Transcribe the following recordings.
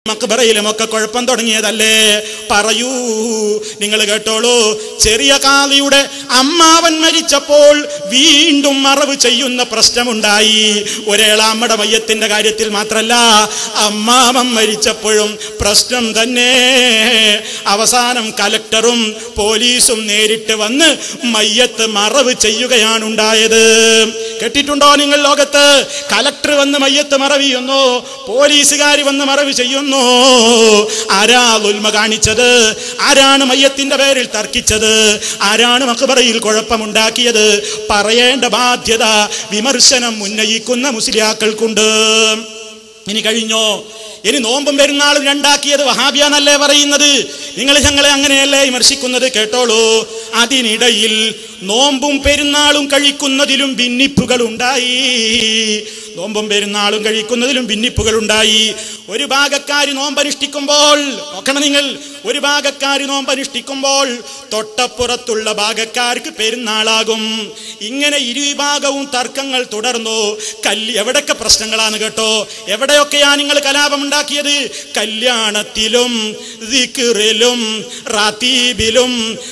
മക്ബറയിലുമൊക്കെ കുഴപ്പം തുടങ്ങിയതല്ലേ പറയൂ നിങ്ങൾ കേട്ടോളൂ ചെറിയ കാളിയുടെ അമ്മാവൻ മരിച്ചപ്പോൾ വീണ്ടും മറവ് ചെയ്യുന്ന പ്രശ്നമുണ്ടായി ഒരേളാമ്മയുടെ മയ്യത്തിന്റെ കാര്യത്തിൽ മാത്രല്ല അമ്മാവൻ മരിച്ചപ്പോഴും പ്രശ്നം തന്നെ അവസാനം കലക്ടറും പോലീസും നേരിട്ട് വന്ന് മയ്യത്ത് മറവ് ചെയ്യുകയാണ് ഉണ്ടായത് കേട്ടിട്ടുണ്ടോ നിങ്ങൾ ലോകത്ത് കലക്ടർ വന്ന് മയ്യത്ത് മറവിയുന്നു പോലീസുകാർ വന്ന് മറവ് ചെയ്യുന്നു ആരാ ഉൽമ കാണിച്ചത് ആരാണ് മയ്യത്തിന്റെ പേരിൽ തർക്കിച്ചത് ആരാണ് മക്ബറയിൽ കുഴപ്പമുണ്ടാക്കിയത് പറയേണ്ട ബാധ്യത വിമർശനം ഉന്നയിക്കുന്ന മുസ്ലിയാക്കൾക്കുണ്ട് ഇനി കഴിഞ്ഞോ ഇനി നോമ്പും പെരുന്നാളും രണ്ടാക്കിയത് വഹാബിയാന്നല്ലേ പറയുന്നത് നിങ്ങൾ ഞങ്ങളെ അങ്ങനെയല്ലേ വിമർശിക്കുന്നത് കേട്ടോളൂ അതിനിടയിൽ നോമ്പും പെരുന്നാളും കഴിക്കുന്നതിലും ഭിന്നിപ്പുകൾ ഉണ്ടായി നോമ്പും പെരുന്നാളും കഴിക്കുന്നതിലും ഭിന്നിപ്പുകൾ ഉണ്ടായി ഒരു ഭാഗക്കാര് നോമ്പനുഷ്ഠിക്കുമ്പോൾ നോക്കണം നിങ്ങൾ ഒരു ഭാഗക്കാര് നോമ്പനുഷ്ഠിക്കുമ്പോൾ തൊട്ടപ്പുറത്തുള്ള ഭാഗക്കാർക്ക് പെരുന്നാളാകും ഇങ്ങനെ ഇരുവിഭാഗവും തർക്കങ്ങൾ തുടർന്നു കല്ല് എവിടൊക്കെ പ്രശ്നങ്ങളാണ് കേട്ടോ എവിടെയൊക്കെയാ നിങ്ങൾ കലാപം ഉണ്ടാക്കിയത് കല്യാണത്തിലും ദിക്റിലും റാത്തീബിലും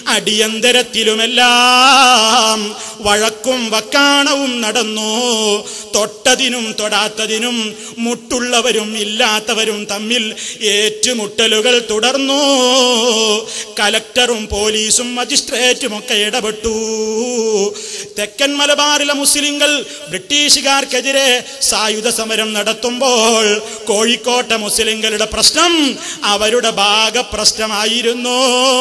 അടിയന്തരത്തിലുമെല്ലാം വഴക്കും വക്കാണവും നടന്നു തൊട്ടതിനും തൊടാത്തതിനും മുട്ടുള്ളവരും ഇല്ലാത്തവരും തമ്മിൽ ഏറ്റുമുട്ടലുകൾ തുടർന്നു കലക്ടറും പോലീസും മജിസ്ട്രേറ്റും ഒക്കെ ഇടപെട്ടു തെക്കൻ മലബാറിലെ മുസ്ലിങ്ങൾ ബ്രിട്ടീഷുകാർക്കെതിരെ സായുധ സമരം നടത്തുമ്പോൾ കോഴിക്കോട്ടെ മുസ്ലിങ്ങളുടെ പ്രശ്നം അവരുടെ ഭാഗപ്രശ്നമായിരുന്നു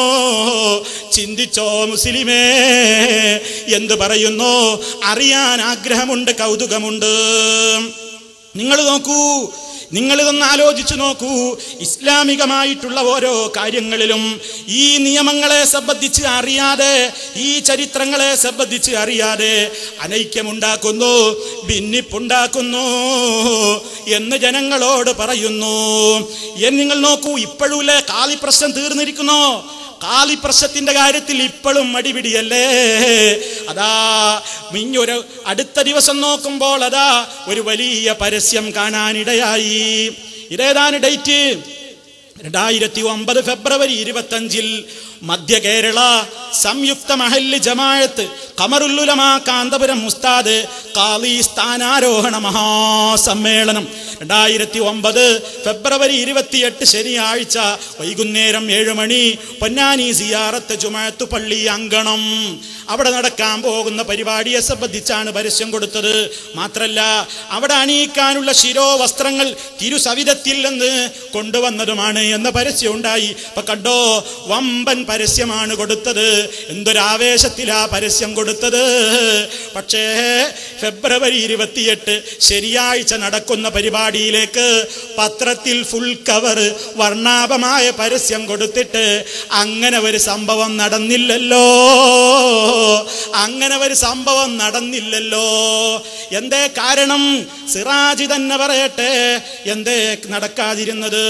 ചിന്തിച്ചോ മുസ്ലിമേ എന്ത് പറയുന്നു അറിയാൻ ആഗ്രഹമുണ്ട് കൗതുകമുണ്ട് നിങ്ങൾ നോക്കൂ നിങ്ങളിതൊന്ന് ആലോചിച്ചു നോക്കൂ ഇസ്ലാമികമായിട്ടുള്ള ഓരോ കാര്യങ്ങളിലും ഈ നിയമങ്ങളെ സംബന്ധിച്ച് അറിയാതെ ഈ ചരിത്രങ്ങളെ സംബന്ധിച്ച് അറിയാതെ അനൈക്യമുണ്ടാക്കുന്നു ഭിന്നിപ്പുണ്ടാക്കുന്നു എന്ന് ജനങ്ങളോട് പറയുന്നു എന്ന് നിങ്ങൾ നോക്കൂ ഇപ്പോഴും കാലി പ്രശ്നം തീർന്നിരിക്കുന്നോ കാലി പ്രശ്നത്തിന്റെ കാര്യത്തിൽ ഇപ്പോഴും മടിപിടിയല്ലേ അതാ മിഞ്ഞൊരു അടുത്ത ദിവസം നോക്കുമ്പോൾ അതാ ഒരു വലിയ പരസ്യം കാണാനിടയായി ഇതേതാണ് ഡേറ്റ് രണ്ടായിരത്തി ഒമ്പത് ഫെബ്രുവരി ഇരുപത്തഞ്ചിൽ മധ്യ കേരള സംയുക്ത മഹല്ല് ജമായത്ത് കമറുല്ലുലമ കാന്തപുരം മുസ്താദ് കാളി സ്ഥാനാരോഹണ മഹാസമ്മേളനം രണ്ടായിരത്തി ഒമ്പത് ഫെബ്രുവരി ഇരുപത്തിയെട്ട് ശനിയാഴ്ച വൈകുന്നേരം ഏഴ് മണി പൊന്നാനി സിയാറത്ത് ജുമായത്ത് പള്ളി അങ്കണം അവിടെ നടക്കാൻ പോകുന്ന പരിപാടിയെ സംബന്ധിച്ചാണ് പരസ്യം കൊടുത്തത് മാത്രല്ല അവിടെ അണിയിക്കാനുള്ള ശിരോ വസ്ത്രങ്ങൾ തിരുസവിധത്തിൽ നിന്ന് കൊണ്ടുവന്നതുമാണ് എന്ന പരസ്യം ഉണ്ടായി ഇപ്പൊ കണ്ടോ വമ്പൻ പരസ്യമാണ് കൊടുത്തത് എന്തൊരാവേശത്തിലാ പരസ്യം കൊടുത്തത് പക്ഷേ ഫെബ്രുവരി ഇരുപത്തിയെട്ട് ശനിയാഴ്ച നടക്കുന്ന പരിപാടിയിലേക്ക് പത്രത്തിൽ ഫുൾ കവർ വർണ്ണാഭമായ പരസ്യം കൊടുത്തിട്ട് അങ്ങനെ ഒരു സംഭവം നടന്നില്ലല്ലോ അങ്ങനെ ഒരു സംഭവം നടന്നില്ലല്ലോ എന്തേ കാരണം സിറാജ് തന്നെ പറയട്ടെ എന്തേ നടക്കാതിരുന്നത്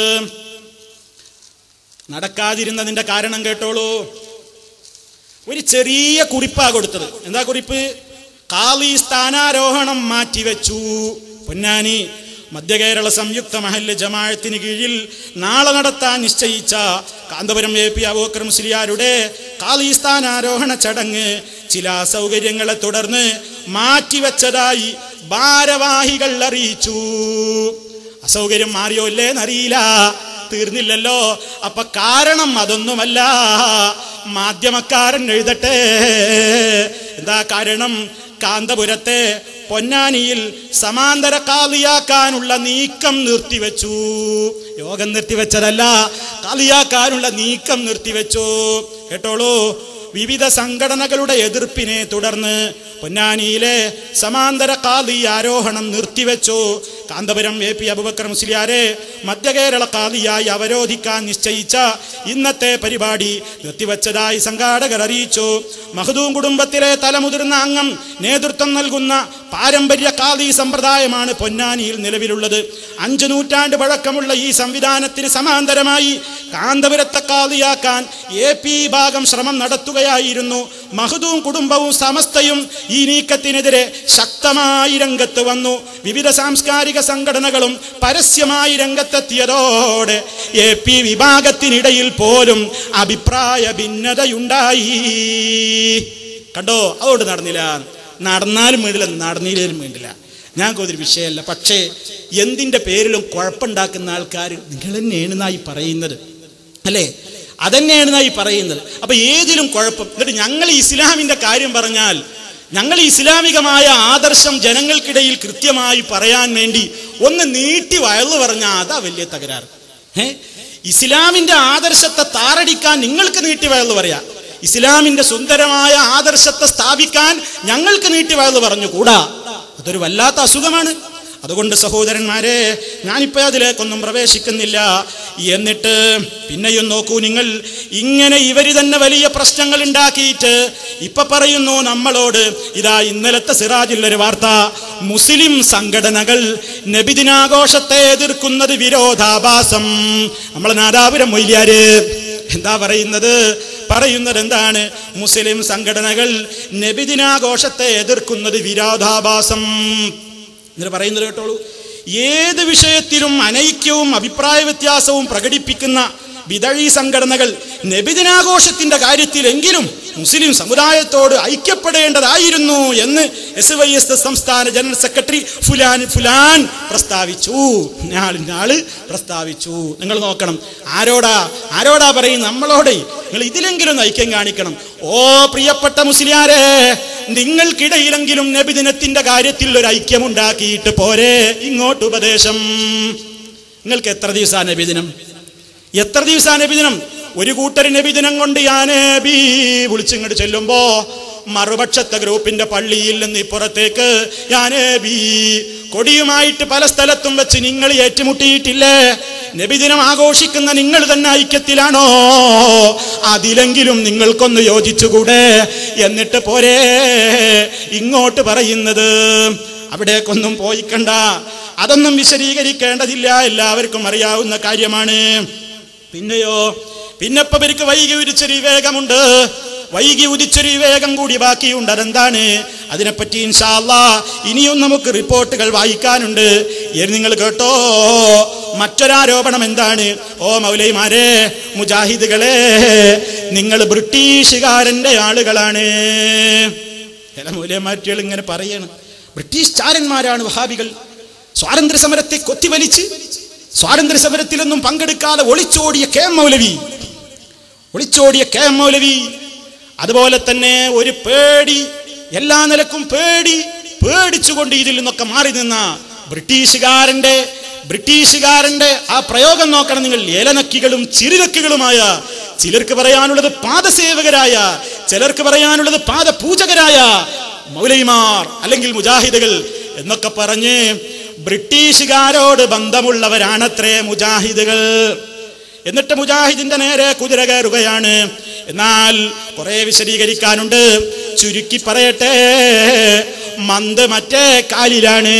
നടക്കാതിരുന്നതിന്റെ കാരണം കേട്ടോളൂ ഒരു ചെറിയ കുറിപ്പാ കൊടുത്തത് എന്താ കുറിപ്പ് കാളി സ്ഥാനാരോഹണം മാറ്റിവെച്ചു പൊന്നാനി മധ്യകേരള സംയുക്ത മഹല്ല് ജമാഅത്തിന് കീഴിൽ നാളെ നടത്താൻ നിശ്ചയിച്ച കാന്തപുരം എ പി അബൂക്കർ മുസ്ലിയാരുടെ കാളി സ്ഥാനാരോഹണ ചടങ്ങ് ചില അസൗകര്യങ്ങളെ തുടർന്ന് മാറ്റിവെച്ചതായി ഭാരവാഹികൾ അറിയിച്ചു അസൗകര്യം മാറിയോ ഇല്ലേന്നറിയില്ല തീർന്നില്ലല്ലോ അപ്പൊ കാരണം അതൊന്നുമല്ല മാധ്യമക്കാരൻ എഴുതട്ടെ എന്താ കാരണം കാന്തപുരത്തെ പൊന്നാനിയിൽ സമാന്തര കാളിയാക്കാനുള്ള നീക്കം നിർത്തിവെച്ചു യോഗം നിർത്തിവെച്ചതല്ല കാളിയാക്കാനുള്ള നീക്കം നിർത്തിവെച്ചു കേട്ടോളൂ വിവിധ സംഘടനകളുടെ എതിർപ്പിനെ തുടർന്ന് പൊന്നാനിയിലെ സമാന്തര കാളി ആരോഹണം നിർത്തിവെച്ചു കാന്തപുരം എ പി അബുബക്കർ മുസ്ലിയാരെ മധ്യകേരള കാളിയായി അവരോധിക്കാൻ നിശ്ചയിച്ച ഇന്നത്തെ പരിപാടി നിർത്തിവെച്ചതായി സംഘാടകർ അറിയിച്ചു മഹദൂം കുടുംബത്തിലെ തലമുതിർന്ന അംഗം നേതൃത്വം നൽകുന്ന പാരമ്പര്യ കാളി സമ്പ്രദായമാണ് പൊന്നാനിയിൽ നിലവിലുള്ളത് അഞ്ചു നൂറ്റാണ്ട് പഴക്കമുള്ള ഈ സംവിധാനത്തിന് സമാന്തരമായി കാന്തപുരത്തെ കാളിയാക്കാൻ എ പി ഭാഗം ശ്രമം നടത്തുകയായിരുന്നു മഹദൂം കുടുംബവും സമസ്തയും ഈ നീക്കത്തിനെതിരെ ശക്തമായി രംഗത്ത് വന്നു വിവിധ സാംസ്കാരിക സംഘടനകളും പരസ്യമായി രംഗത്തെത്തിയതോടെ എ പി വിഭാഗത്തിനിടയിൽ പോലും അഭിപ്രായ ഭിന്നതയുണ്ടായി കണ്ടോ അതുകൊണ്ട് നടന്നില്ല നടന്നാലും വേണ്ടില്ല നടന്നില്ലേലും വേണ്ടില്ല ഞങ്ങൾക്കൊരു വിഷയമല്ല പക്ഷേ എന്തിൻ്റെ പേരിലും കുഴപ്പമുണ്ടാക്കുന്ന ആൾക്കാർ നിങ്ങൾ തന്നെയാണ് നായി പറയുന്നത് അല്ലേ അതന്നെയാണ് നായി പറയുന്നത് അപ്പൊ ഏതിലും കുഴപ്പം എന്നിട്ട് ഞങ്ങൾ ഇസ്ലാമിന്റെ കാര്യം പറഞ്ഞാൽ ഞങ്ങൾ ഇസ്ലാമികമായ ആദർശം ജനങ്ങൾക്കിടയിൽ കൃത്യമായി പറയാൻ വേണ്ടി ഒന്ന് നീട്ടി വയലു പറഞ്ഞാൽ അതാ വലിയ തകരാറ് ഏ ഇസ്ലാമിന്റെ ആദർശത്തെ താറടിക്കാൻ നിങ്ങൾക്ക് നീട്ടി വയലു പറയാം ഇസ്ലാമിന്റെ സുന്ദരമായ ആദർശത്തെ സ്ഥാപിക്കാൻ ഞങ്ങൾക്ക് നീട്ടി വയലു പറഞ്ഞു കൂടാ അതൊരു വല്ലാത്ത അസുഖമാണ് അതുകൊണ്ട് സഹോദരന്മാരെ ഞാനിപ്പോ അതിലേക്കൊന്നും പ്രവേശിക്കുന്നില്ല എന്നിട്ട് പിന്നെയും നോക്കൂ നിങ്ങൾ ഇങ്ങനെ ഇവര് തന്നെ വലിയ പ്രശ്നങ്ങൾ ഉണ്ടാക്കിയിട്ട് ഇപ്പൊ പറയുന്നു നമ്മളോട് ഇതാ ഇന്നലത്തെ സിറാജിൽ ഒരു വാർത്ത മുസ്ലിം സംഘടനകൾ നബിദിനാഘോഷത്തെ എതിർക്കുന്നത് വിരോധാഭാസം നമ്മളെ നാദാപുരം മൊയ്യാര് എന്താ പറയുന്നത് പറയുന്നത് എന്താണ് മുസ്ലിം സംഘടനകൾ നബിദിനാഘോഷത്തെ എതിർക്കുന്നത് വിരോധാഭാസം എന്നിട്ട് പറയുന്നത് കേട്ടോളൂ ഏത് വിഷയത്തിലും അനൈക്യവും അഭിപ്രായ വ്യത്യാസവും പ്രകടിപ്പിക്കുന്ന വിതഴി സംഘടനകൾ നബിദിനാഘോഷത്തിന്റെ കാര്യത്തിലെങ്കിലും മുസ്ലിം സമുദായത്തോട് ഐക്യപ്പെടേണ്ടതായിരുന്നു എന്ന് എസ് വൈ എസ് സംസ്ഥാന ജനറൽ സെക്രട്ടറി ഫുലാൻ ഫുലാൻ പ്രസ്താവിച്ചു ഞാൾ ഞാള് പ്രസ്താവിച്ചു നിങ്ങൾ നോക്കണം ആരോടാ ആരോടാ പറയും നമ്മളോട് നിങ്ങൾ ഇതിലെങ്കിലും ഒന്ന് ഐക്യം കാണിക്കണം ഓ പ്രിയപ്പെട്ട മുസ്ലിയാരെ നിങ്ങൾക്കിടയിലെങ്കിലും നബിദിനത്തിന്റെ കാര്യത്തിൽ ഒരു ഐക്യമുണ്ടാക്കിയിട്ട് പോരെ ഇങ്ങോട്ട് ഉപദേശം നിങ്ങൾക്ക് എത്ര ദിവസമാണ് നബിദിനം എത്ര ദിവസമാണ് നബിദിനം ഒരു കൂട്ടർ നബിദിനം കൊണ്ട് ഞാൻ നബി വിളിച്ചിങ്ങോട്ട് ചെല്ലുമ്പോ മറുപക്ഷത്തെ ഗ്രൂപ്പിന്റെ പള്ളിയിൽ നിന്ന് ഇപ്പുറത്തേക്ക് ഞാൻ നബി കൊടിയുമായിട്ട് പല സ്ഥലത്തും വെച്ച് നിങ്ങൾ ഏറ്റുമുട്ടിയിട്ടില്ലേ നബിദിനം ആഘോഷിക്കുന്ന നിങ്ങൾ തന്നെ ഐക്യത്തിലാണോ അതിലെങ്കിലും നിങ്ങൾക്കൊന്ന് യോജിച്ചുകൂടെ എന്നിട്ട് പോരെ ഇങ്ങോട്ട് പറയുന്നത് അവിടേക്കൊന്നും പോയിക്കണ്ട അതൊന്നും വിശദീകരിക്കേണ്ടതില്ല എല്ലാവർക്കും അറിയാവുന്ന കാര്യമാണ് പിന്നെയോ പിന്നെപ്പോ ഇവർക്ക് വൈകി ഉദിച്ചൊരു വിവേകമുണ്ട് വൈകി ഉദിച്ചൊരു വിവേകം കൂടി ബാക്കിയുണ്ട് അതെന്താണ് അതിനെപ്പറ്റി ഇൻഷാല്ല ഇനിയും നമുക്ക് റിപ്പോർട്ടുകൾ വായിക്കാനുണ്ട് ഇനി നിങ്ങൾ കേട്ടോ മറ്റൊരാരോപണം എന്താണ് ഓ മൗലൈമാരെ മുജാഹിദുകളെ നിങ്ങൾ ബ്രിട്ടീഷുകാരന്റെ ആളുകളാണ് ചില മൂല്യമാറ്റുകൾ ഇങ്ങനെ പറയണം ബ്രിട്ടീഷ് ചാരന്മാരാണ് വഹാബികൾ സ്വാതന്ത്ര്യ സമരത്തെ കൊത്തിവലിച്ച് സ്വാതന്ത്ര്യ സമരത്തിലൊന്നും പങ്കെടുക്കാതെ ഒളിച്ചോടിയ കെ എം മൗലവി ഒളിച്ചോടിയ കെ എം മൗലവി അതുപോലെ തന്നെ ഒരു പേടി എല്ലാ നിലക്കും പേടി പേടിച്ചുകൊണ്ട് ഇതിൽ നിന്നൊക്കെ മാറി നിന്ന ബ്രിട്ടീഷുകാരന്റെ ബ്രിട്ടീഷുകാരന്റെ ആ പ്രയോഗം നോക്കണം നിങ്ങൾ ഏലനക്കികളും ചിരിനക്കികളുമായ ചിലർക്ക് പറയാനുള്ളത് പാദസേവകരായ ചിലർക്ക് പറയാനുള്ളത് പാദപൂജകരായ മൗലൈമാർ അല്ലെങ്കിൽ മുജാഹിദുകൾ എന്നൊക്കെ പറഞ്ഞ് ബ്രിട്ടീഷുകാരോട് ബന്ധമുള്ളവരാണത്രേ മുജാഹിദുകൾ എന്നിട്ട് മുജാഹിദിന്റെ നേരെ കുതിര കയറുകയാണ് എന്നാൽ കുറെ വിശദീകരിക്കാനുണ്ട് ചുരുക്കി പറയട്ടെ മന്ത് മറ്റേ കാലിലാണ്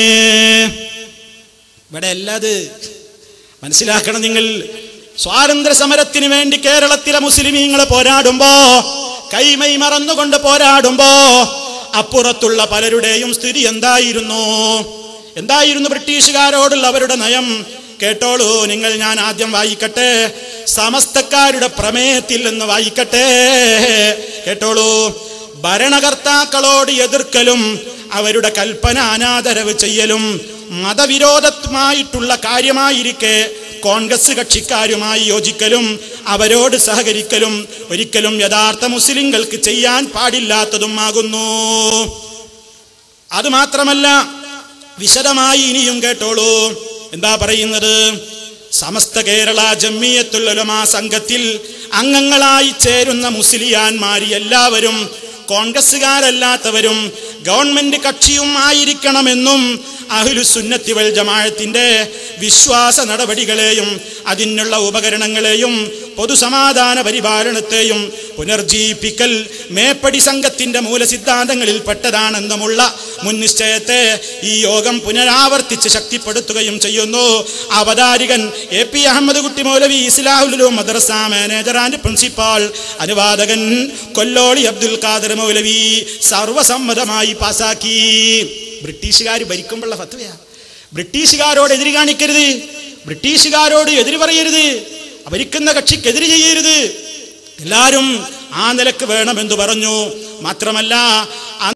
ഇവിടെ അല്ലാത് മനസ്സിലാക്കണം നിങ്ങൾ സ്വാതന്ത്ര്യ സമരത്തിന് വേണ്ടി കേരളത്തിലെ മുസ്ലിമീങ്ങളെ പോരാടുമ്പോ കൈമൈ മറന്നുകൊണ്ട് പോരാടുമ്പോ അപ്പുറത്തുള്ള പലരുടെയും സ്ഥിതി എന്തായിരുന്നു എന്തായിരുന്നു ബ്രിട്ടീഷുകാരോടുള്ള അവരുടെ നയം കേട്ടോളൂ നിങ്ങൾ ഞാൻ ആദ്യം വായിക്കട്ടെ സമസ്തക്കാരുടെ പ്രമേയത്തിൽ നിന്ന് വായിക്കട്ടെ കേട്ടോളൂ ഭരണകർത്താക്കളോട് എതിർക്കലും അവരുടെ കൽപ്പന അനാദരവ് ചെയ്യലും മതവിരോധമായിട്ടുള്ള കാര്യമായിരിക്കെ കോൺഗ്രസ് കക്ഷിക്കാരുമായി യോജിക്കലും അവരോട് സഹകരിക്കലും ഒരിക്കലും യഥാർത്ഥ മുസ്ലിങ്ങൾക്ക് ചെയ്യാൻ പാടില്ലാത്തതുമാകുന്നു അതുമാത്രമല്ല വിശദമായി ഇനിയും കേട്ടോളൂ എന്താ പറയുന്നത് സമസ്ത കേരള ജമ്മിയത്തുലമാ സംഘത്തിൽ അംഗങ്ങളായി ചേരുന്ന മുസ്ലിയാന്മാരി എല്ലാവരും കോൺഗ്രസ്സുകാരല്ലാത്തവരും ഗവൺമെന്റ് കക്ഷിയും ആയിരിക്കണമെന്നും അഹ്ലുസുന്നത്തി വൽ ജമാഅത്തിന്റെ വിശ്വാസ നടപടികളെയും അതിനുള്ള ഉപകരണങ്ങളെയും പൊതുസമാധാന പരിപാലനത്തെയും പുനർജീവിപ്പിക്കൽ മേപ്പടി സംഘത്തിന്റെ മൂലസിദ്ധാന്തങ്ങളിൽ പെട്ടതാണെന്നുമുള്ള മുൻ നിശ്ചയത്തെ ഈ യോഗം പുനരാവർത്തിച്ച് ശക്തിപ്പെടുത്തുകയും ചെയ്യുന്നു അവതാരികൻ എ പി അഹമ്മദ് കുട്ടി മൗലവി ഇസ്ലാഹുലു മദ്രസ മാനേജർ ആൻഡ് പ്രിൻസിപ്പാൾ അനുവാദകൻ കൊല്ലോളി അബ്ദുൽ ഖാദർ മൗലവി സർവസമ്മതമായി പാസാക്കി ബ്രിട്ടീഷുകാർ ഭരിക്കുമ്പോഴുള്ള ഫത്വയാ ബ്രിട്ടീഷുകാരോട് എതിര് കാണിക്കരുത് ബ്രിട്ടീഷുകാരോട് എതിര് പറയരുത് ഭരിക്കുന്ന കക്ഷിക്കെതിര് ചെയ്യരുത് എല്ലാവരും ആ നിലക്ക് വേണമെന്ന് പറഞ്ഞു മാത്രമല്ല